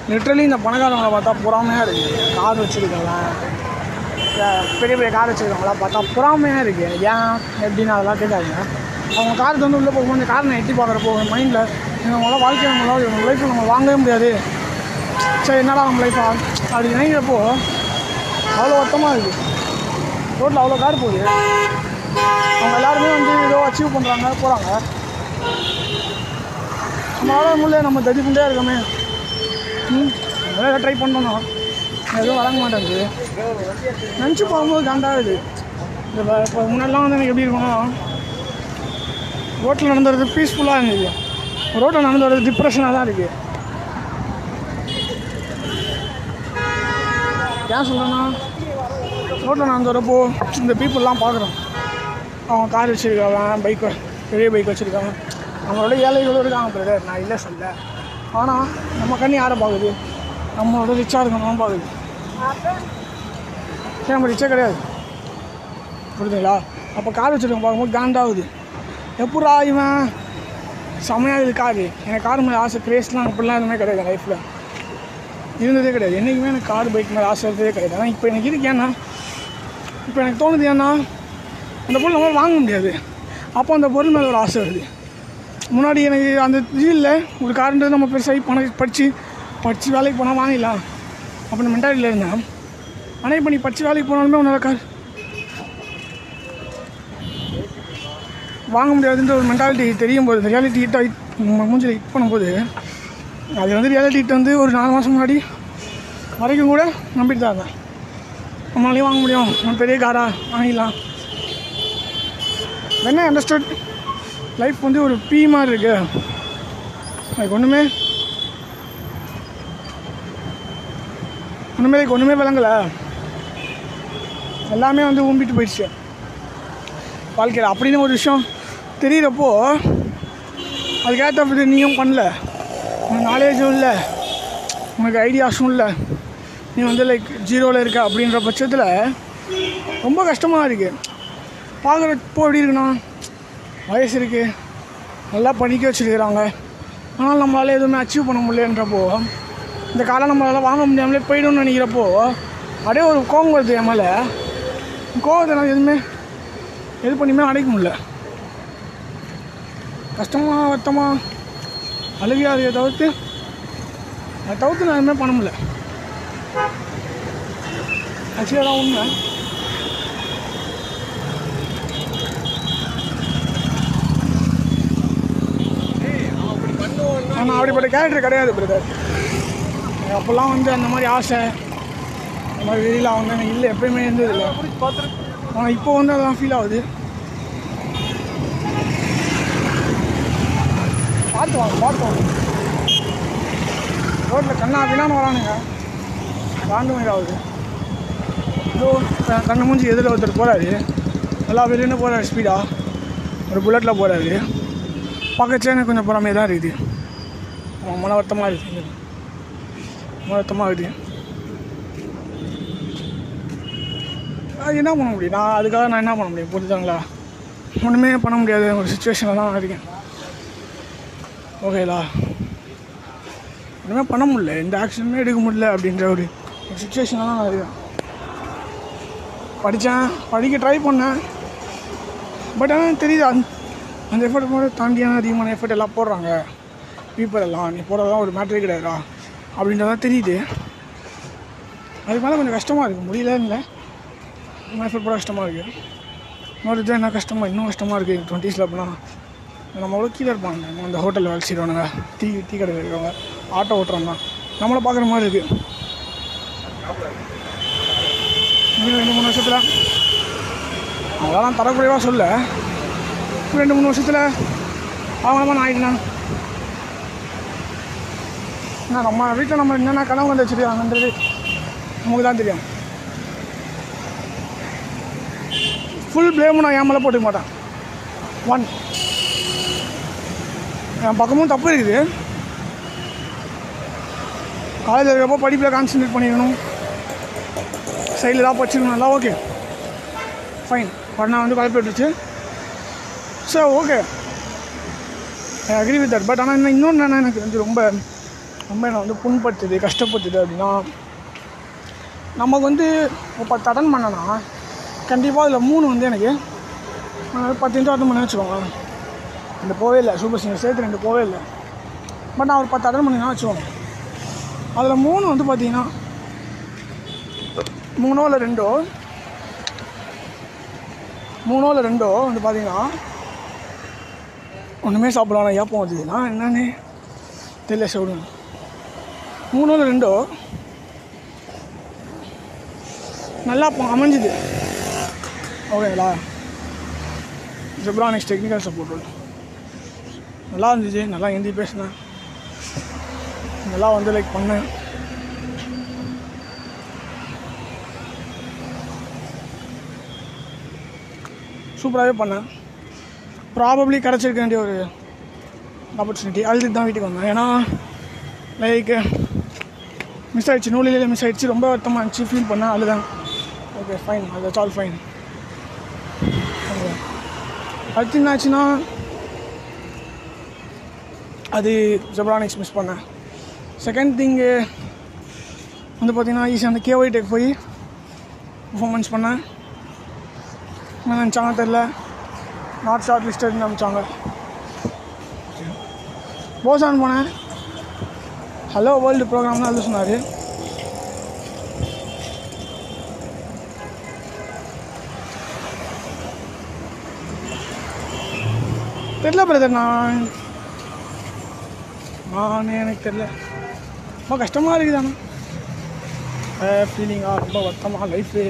literally இந்த பணக்காரங்களை பார்த்தா பொறாமையாக இருக்குது கார் வச்சுருக்கவன் பெரிய பெரிய கார் வச்சுருக்கவங்களாம் பார்த்தா பொறாமையாக இருக்குது ஏன் எப்படின்னு அதெல்லாம் கேட்காதீங்க அவங்க காருக்கு வந்து உள்ளே போகும்போது இந்த காரை நான் எட்டி பார்க்குறப்போ மைண்டில் இவங்களாம் வாழ்க்கை நம்மளால் இவங்க லைஃப்பில் நம்ம வாங்கவே முடியாது சரி என்னடா நம்ம லைஃப்பா அப்படி நினைக்கிறப்போ அவ்வளோ வருத்தமாக இருக்குது ரோட்டில் அவ்வளோ கார் போகுது அவங்க எல்லாருமே வந்து ஏதோ அச்சீவ் பண்ணுறாங்க போகிறாங்க நம்மளால முடியல நம்ம தடி புண்டையாக இருக்கோமே ம் நிறைய ட்ரை பண்ணணும் எதுவும் வழங்க மாட்டேங்குது நினச்சி போகும்போது காண்டாகுது இந்த வ- இப்போ முன்னாடிலாம் வந்து எனக்கு எப்படி இருக்கும்னா ரோட்டில் நடந்து வரது பீஸ்ஃபுல்லாக இருந்தது ரோட்டில் நடந்து வரது டிப்ரெஷனாக தான் இருக்குது ஏன் சொல்கிறேன்னா ரோட்டில் நடந்து வரப்போ இந்த பீப்புளெலாம் பார்க்குறோம் அவங்க கார் வச்சுருக்காங்க பைக் பெரிய பைக் வச்சுருக்காங்க நம்மளோட ஏழைகளும் இருக்காங்க பிரதர் நான் இல்லை சொல்ல ஆனால் நம்ம கண்ணு யாரை பார்க்குது நம்மளோட ரிச்சாக இருக்கணும் பார்க்குது சரி நம்ம ரிச்சே கிடையாது புரியுதுங்களா அப்போ கார் வச்சுருக்கோம் பார்க்கும்போது காண்டாகுது எப்படா இவன் செமையாக இது காரு எனக்கு கார் மேலே ஆசை கிரேஸ்லாம் அப்படிலாம் எதுவுமே கிடையாது லைஃப்பில் இருந்ததே கிடையாது என்றைக்குமே எனக்கு கார் பைக் மேலே ஆசை இருந்ததே கிடையாது ஆனால் இப்போ எனக்கு இருக்கு ஏன்னா இப்போ எனக்கு தோணுது ஏன்னா அந்த பொருள் நம்மளால் வாங்க முடியாது அப்போ அந்த பொருள் மேலே ஒரு ஆசை வருது முன்னாடி எனக்கு அந்த இது இல்லை ஒரு காருன்றது நம்ம பெருசாகி பணம் படித்து படித்து வேலைக்கு போனால் வாங்கிடலாம் அப்படின்னு மென்டாலிட்டியில் இருந்தேன் ஆனால் இப்போ நீ படித்து வேலைக்கு போனாலுமே உன்னோட கார் வாங்க முடியாதுன்ற ஒரு மென்டாலிட்டி தெரியும் போது ரியாலிட்டி ஹிட் ஆகி மூஞ்சில் ஹிட் பண்ணும்போது அது வந்து ரியாலிட்டி ஹிட் வந்து ஒரு நாலு மாதம் முன்னாடி வரைக்கும் கூட நம்பிட்டு தான் இருந்தேன் நம்மளாலையும் வாங்க முடியும் நம்ம பெரிய காரா வாங்கிடலாம் என்ன அண்டர்ஸ்டுட் லைஃப் வந்து ஒரு பீ மாதிரி இருக்கு அதுக்கு ஒன்றுமே ஒன்றுமே இதுக்கு ஒன்றுமே விளங்கலை எல்லாமே வந்து ஊம்பிட்டு போயிடுச்சு வாழ்க்கையில் அப்படின்னு ஒரு விஷயம் தெரியிறப்போ அதுக்கேற்ற இது நீயும் பண்ணல உனக்கு நாலேஜும் இல்லை உனக்கு ஐடியாஸும் இல்லை நீ வந்து லைக் ஜீரோவில் இருக்க அப்படின்ற பட்சத்தில் ரொம்ப கஷ்டமாக இருக்குது பார்க்குறப்போ எப்படி இருக்குன்னா வயசு இருக்குது நல்லா படிக்க வச்சுருக்கிறாங்க ஆனால் நம்மளால் எதுவுமே அச்சீவ் பண்ண முடியலன்றப்போ இந்த காலம் நம்மளால் வாங்க முடியாமலே போயிடும்னு நினைக்கிறப்போ அப்படியே ஒரு கோவம் வருது என் மேலே கோவத்தை நான் எதுவுமே எது பண்ணியுமே அடைக்க முடியல கஷ்டமாக வருத்தமாக அழுகையாக இருக்க தவிர்த்து அதை தவிர்த்து நான் எதுவுமே பண்ண முடியல ஆக்சுவலாக தான் உண்மை ஆனால் அப்படிப்பட்ட கேரக்டர் கிடையாது பிரதர் அப்போல்லாம் வந்து அந்த மாதிரி ஆசை அந்த மாதிரி வெளியில் வந்து எனக்கு இல்லை எப்பயுமே இருந்தது இல்லை ஆனால் இப்போ வந்து அதெல்லாம் ஃபீல் ஆகுது பார்த்து வாங்க பார்த்து வாங்க ரோட்டில் கண்ணா பின்னான்னு வரானுங்க காண்டு மாதிரி ஆகுது இதோ க- கண்ணு மூஞ்சி எதிரில் ஒருத்தர் போகிறாரு நல்லா வெளியின்னு போகிறாரு ஸ்பீடாக ஒரு புல்லட்டில் போகிறாரு பக்கத்துல எனக்கு கொஞ்சம் பொறாமையாக தான் இருக்குது அவன் மன வருத்தமாக இருக்குது மன வருத்தமாக இருக்குது அது என்ன பண்ண முடியும் நான் அதுக்காக நான் என்ன பண்ண முடியும் புரிஞ்சுதாங்களா ஒன்றுமே பண்ண முடியாத ஒரு சுச்சுவேஷனில் தான் நான் இருக்கேன் ஓகேலா ஒன்றுமே பண்ண முடியல எந்த ஆக்ஷனுமே எடுக்க முடியல அப்படின்ற ஒரு சுச்சுவேஷனில் தான் நான் இருக்கேன் படித்தேன் படிக்க ட்ரை பண்ணேன் பட் ஆனால் தெரியுது அந்த அந்த எஃபர்ட் கூட தாண்டியான அதிகமான எஃபர்ட் எல்லாம் போடுறாங்க பீப்பர் எல்லாம் நீ போடுறதெல்லாம் ஒரு மேட்ரே கிடையாதா அப்படின்றதான் தெரியுது அதுக்கு மேலே கொஞ்சம் கஷ்டமாக இருக்குது முடியல இல்லை இன்னும் எஃபர்ட் போட கஷ்டமாக இருக்குது இன்னொரு இது என்ன கஷ்டமாக இன்னும் கஷ்டமாக இருக்குது டுவெண்ட்டீஸில் அப்படின்னா நம்மளோட கீழே இருப்பாங்க நம்ம அந்த ஹோட்டலில் வேலை செய்கிறவனுங்க டீ டீ கடையில் இருக்கிறவங்க ஆட்டோ ஓட்டுறவங்க நம்மளை பார்க்குற மாதிரி இருக்குது இன்னும் ரெண்டு மூணு வருஷத்தில் அவங்களாம் தரக்குறைவாக சொல்ல இன்னும் ரெண்டு மூணு வருஷத்தில் அவங்களமா நான் ஆகிட்டேன் என்ன நம்ம வீட்டில் நம்ம என்னென்ன கனவு வந்து வச்சுருக்காங்கன்றது நமக்கு தான் தெரியும் ஃபுல் ப்ளேமும் நான் என் மேலே போட்டுக்க மாட்டேன் ஒன் என் பக்கமும் தப்பு இருக்குது காலேஜில் இருக்கிறப்போ படிப்பில் கான்சன்ட்ரேட் பண்ணிக்கணும் சைடில் தான் படிச்சிருக்கணும் எல்லாம் ஓகே ஃபைன் பட் நான் வந்து குழப்பி விட்டுச்சு sir okay I agree with that but ஆனால் இன்னும் இன்னொன்று என்ன எனக்கு வந்து ரொம்ப ரொம்ப என்னை வந்து புண்படுத்துது கஷ்டப்படுத்துது அப்படின்னா நமக்கு வந்து ஒரு பத்து அட்டன் பண்ணனா கண்டிப்பாக அதில் மூணு வந்து எனக்கு அஹ், பத்து நிமிஷம் அட்டன் பண்ண வச்சுக்கோங்க ரெண்டு போவே இல்லை சூப்பர் சிங்கர் சேர்த்து ரெண்டு போவே இல்லை பட் நான் ஒரு பத்து அட்டன் பண்ணினா வச்சுக்கோங்க அதில் மூணு வந்து பார்த்தீங்கன்னா மூணோ இல்லை ரெண்டோ மூணோ இல்லை ரெண்டோ வந்து பார்த்தீங்கன்னா ஒன்றுமே சாப்பிடலாம் ஏப்பம் வருது நான் என்னன்னு தெரியல சொல்லுங்க மூணோ இல்லை ரெண்டோ நல்லா அப்போ அமைஞ்சுது ஓகேங்களா ஜெப்ரானிக்ஸ் டெக்னிக்கல் சப்போர்ட் நல்லா இருந்துச்சு நல்லா ஹிந்தி பேசினேன் நல்லா வந்து லைக் பண்ணேன் சூப்பராகவே பண்ணேன் ப்ராபப்ளி கிடச்சிருக்க வேண்டிய ஒரு ஆப்பர்ச்சுனிட்டி அழுதுட்டு தான் வீட்டுக்கு வந்தேன் ஏன்னா லைக் மிஸ் ஆயிடுச்சு நூலிலே மிஸ் ஆயிடுச்சு ரொம்ப வருத்தமாக இருந்துச்சு ஃபீல் பண்ணேன் அழுதேன் ஓகே ஃபைன் அது ஆல் ஃபைன் அடுத்து என்ன ஆச்சுன்னா அது ஜெப்ரானிக்ஸ் மிஸ் பண்ணேன் செகண்ட் திங்கு வந்து பார்த்தீங்கன்னா ஈஸியாக அந்த கேஒய் டெக் போய் பர்ஃபார்மன்ஸ் பண்ணேன் என்ன நினச்சாங்க தெரில நாட் ஷார்ட் லிஸ்டட்னு அனுப்பிச்சாங்க போசான் போனேன் ஹலோ வேர்ல்டு ப்ரோக்ராம் தான் சொன்னார் தெரில பிரதர் நான் நான் எனக்கு தெரில ரொம்ப கஷ்டமாக இருக்குது ஆனால் ஃபீலிங்காக ரொம்ப வருத்தமாக லைஃபு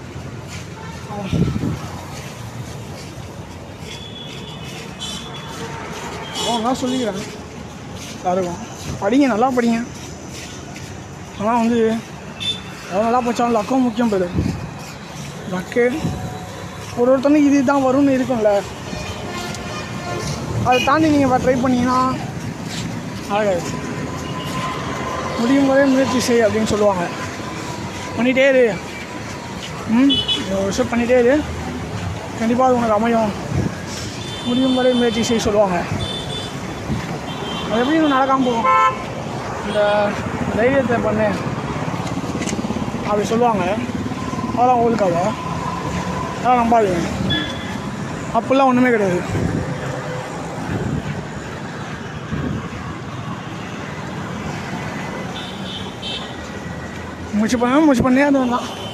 அவங்களாம் சொல்லிக்கிறேன் எல்லாருக்கும் படிங்க நல்லா படிங்க ஆனால் வந்து எவ்வளோ நல்லா படித்தாலும் லக்கம் முக்கியம் பிரதர் லக்கு ஒரு ஒருத்தனுக்கு இது தான் வரும்னு இருக்கும்ல அதை தாண்டி நீங்கள் ட்ரை பண்ணீங்கன்னா ஆகாது முடியும் வரை முயற்சி செய் அப்படின்னு சொல்லுவாங்க பண்ணிகிட்டே இரு ம் ஒரு வருஷம் பண்ணிகிட்டே இரு கண்டிப்பாக அது உனக்கு அமையும் முடியும் வரை முயற்சி செய்ய சொல்லுவாங்க அது எப்படி இன்னும் நடக்காமல் போகும் இந்த தைரியத்தை பண்ணு அப்படி சொல்லுவாங்க அதெல்லாம் ஓதுக்காத அதெல்லாம் நம்பாதீங்க அப்படிலாம் ஒன்றுமே கிடையாது முயற்சி பண்ண முயற்சி பண்ணே அது தான்